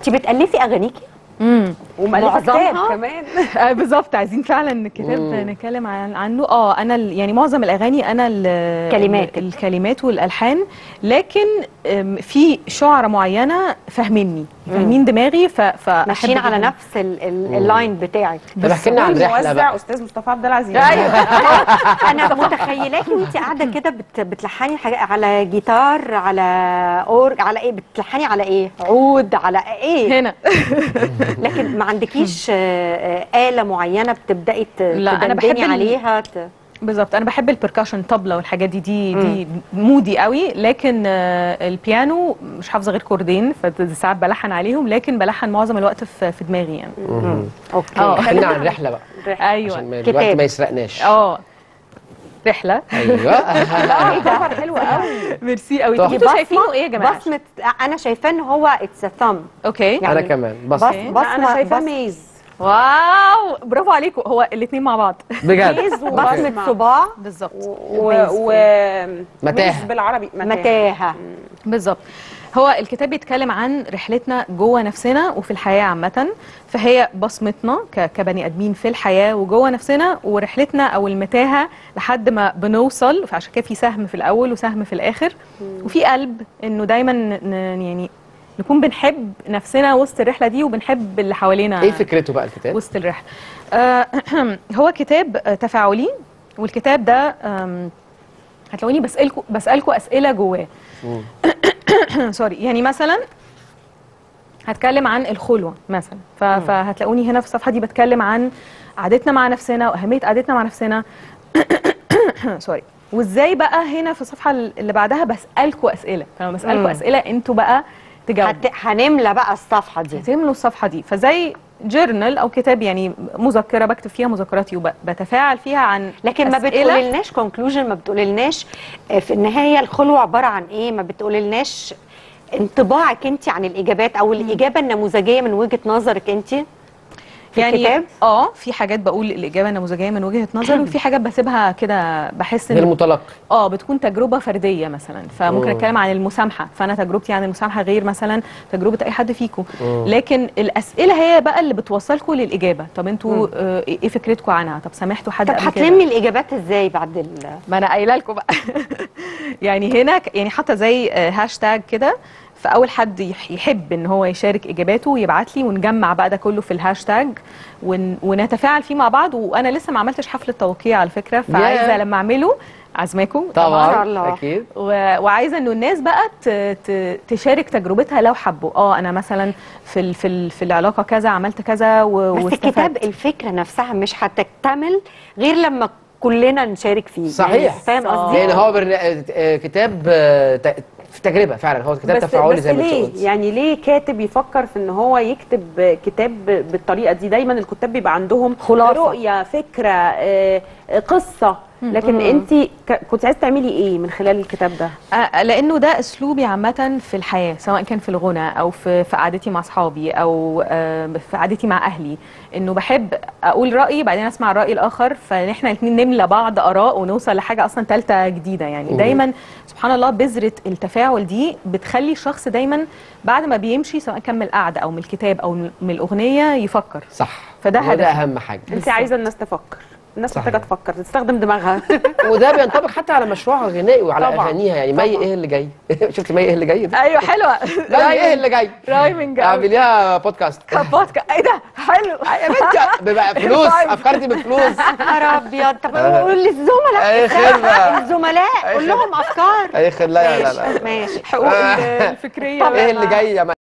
انت بتالفي اغانيكي امم ومؤلفه كتاب معظمها؟ كمان آه بالظبط عايزين فعلا كتاب مم. نتكلم عن عنه اه انا ال- يعني معظم الاغاني انا ال- كلماتك. ال- الكلمات والالحان لكن آم، في شعراء معينه فاهميني فاهمين دماغي ف فأحب ماشيين على جداً. نفس ال- ال- اللاين بتاعك طب احكي لنا عن رحله الموزع بقى استاذ مصطفى عبد العزيز انا متخيلاكي وانت قاعده كده بت بتلحني حاجه على جيتار على اورج على ايه بتلحني على ايه عود على ايه هنا لكن ما عندكيش آه، آه، آلة معينة بتبدأي ت- لا، أنا تدندني بحب ال- عليها ت... بالظبط انا بحب البركاشن طبله والحاجات دي دي دي مودي قوي لكن آه، البيانو مش حافظه غير كوردين فساعات بلحن عليهم لكن بلحن معظم الوقت في في دماغي يعني مهم. اوكي آه. احكي لنا عن الرحله بقى ايوه عشان ما- كتاب. الوقت ما يسرقناش اه رحله ايوه خبر حلو قوي ميرسي قوي تحفة. طب انتوا شايفينه ايه يا جماعه بصمة انا شايفاه ان هو اتس ثumb اوكي يعني انا كمان بس بص أوكي. بصمة انا شايفاه بص- ميز واو برافو عليكم هو الاثنين مع بعض بجد ميز بصمة وبصمه صباع بالظبط و... و... متاهة. ميز بالعربي متاهه متاهة بالظبط هو الكتاب بيتكلم عن رحلتنا جوه نفسنا وفي الحياه عامه فهي بصمتنا ك- كبني ادمين في الحياه وجوه نفسنا ورحلتنا او المتاهه لحد ما بنوصل فعشان كده في سهم في الاول وسهم في الاخر وفي قلب انه دايما ن- يعني نكون بنحب نفسنا وسط الرحله دي وبنحب اللي حوالينا ايه فكرته بقى الكتاب وسط الرحله آه هو كتاب آه، تفاعلي والكتاب ده آم، هتلاقوني بسالكم بسالكم اسئله جواه سوري يعني مثلا هتكلم عن الخلوه مثلا ف- فهتلاقوني هنا في الصفحه دي بتكلم عن قعدتنا مع نفسنا واهميه قعدتنا مع نفسنا سوري وازاي بقى هنا في الصفحه اللي بعدها بسالكم اسئله فلما بسالكم مم. اسئله انتوا بقى تجاوبوا هت... هنملى بقى الصفحة دي هتملوا الصفحه دي فزي جورنال او كتاب يعني مذكره بكتب فيها مذكراتي وبتفاعل فيها عن لكن ما أسئلة. بتقوللناش كونكلوجن ما بتقوللناش آه، في النهاية الخلوة عبارة عن ايه ما بتقوللناش انطباعك انت عن الاجابات او الاجابة النموذجية من وجهة نظرك انت في يعني الكتاب اه في حاجات بقول الاجابه النموذجيه من وجهه نظري وفي حاجات بسيبها كده بحس غير ان متلقي اه بتكون تجربه فرديه مثلا فممكن مم. اتكلم عن المسامحه فانا تجربتي عن المسامحه غير مثلا تجربه اي حد فيكم مم. لكن الاسئله هي بقى اللي بتوصلكم للاجابه طب انتوا آه ايه فكرتكم عنها طب سامحتوا حد طب قبل كده؟ هتلمي الاجابات ازاي بعد ال... ما انا قايله لكم بقى يعني هنا ك- يعني حتى زي آه، هاشتاج كده فاول حد يح- يحب ان هو يشارك اجاباته يبعت لي ونجمع بقى ده كله في الهاشتاج ون ونتفاعل فيه مع بعض وانا لسه ما عملتش حفله توقيع على فكره فعايزه ياه. لما اعمله عزماكم طبعا شاء الله. اكيد و- وعايزه انه الناس بقى ت- ت- تشارك تجربتها لو حبوا اه انا مثلا في ال في ال في العلاقه كذا عملت كذا و- بس واستفدت. الكتاب الفكرة نفسها مش هتكتمل غير لما كلنا نشارك فيه صحيح. يعني فاهم قصدي؟ يعني هو برن... آه، آه، كتاب آه، ت- في تجربه فعلا هو كتاب بس, تفاعلي بس زي ما انت ليه قلت يعني ليه كاتب يفكر في ان هو يكتب كتاب بالطريقه دي دايما الكتاب بيبقى عندهم خلاصة. رؤيه فكره آه، آه، قصه لكن انت كنت عايزه تعملي ايه من خلال الكتاب ده آه، لانه ده اسلوبي عامه في الحياه سواء كان في الغنى او في في قعدتي مع اصحابي او آه، في قعدتي مع اهلي انه بحب اقول رايي بعدين اسمع الراي الاخر فان احنا الاثنين نملى بعض اراء ونوصل لحاجه اصلا ثالثه جديده يعني مم. دايما سبحان الله بذره التفاعل دي بتخلي الشخص دايما بعد ما بيمشي سواء كان من القعده او من الكتاب او من الاغنيه يفكر صح فده وده هدفي. اهم حاجه انت عايزه الناس تفكر الناس صحيح. محتاجه تفكر تستخدم دماغها وده بينطبق حتى على مشروعها الغنائي وعلى طبعاً. اغانيها يعني مي طبعاً. ايه اللي جاي شفت مي ايه اللي جاي ده ايوه حلوه مي ايه اللي جاي رايمنج اعمليها بودكاست بودكاست ايه ده حلو يا بنتي بيبقى فلوس افكار دي بفلوس نهار ابيض طب آه. قول للزملاء أي خدمة. الزملاء أي قول لهم افكار اي خد لا لا لا ماشي حقوق الفكريه ايه اللي جاي يا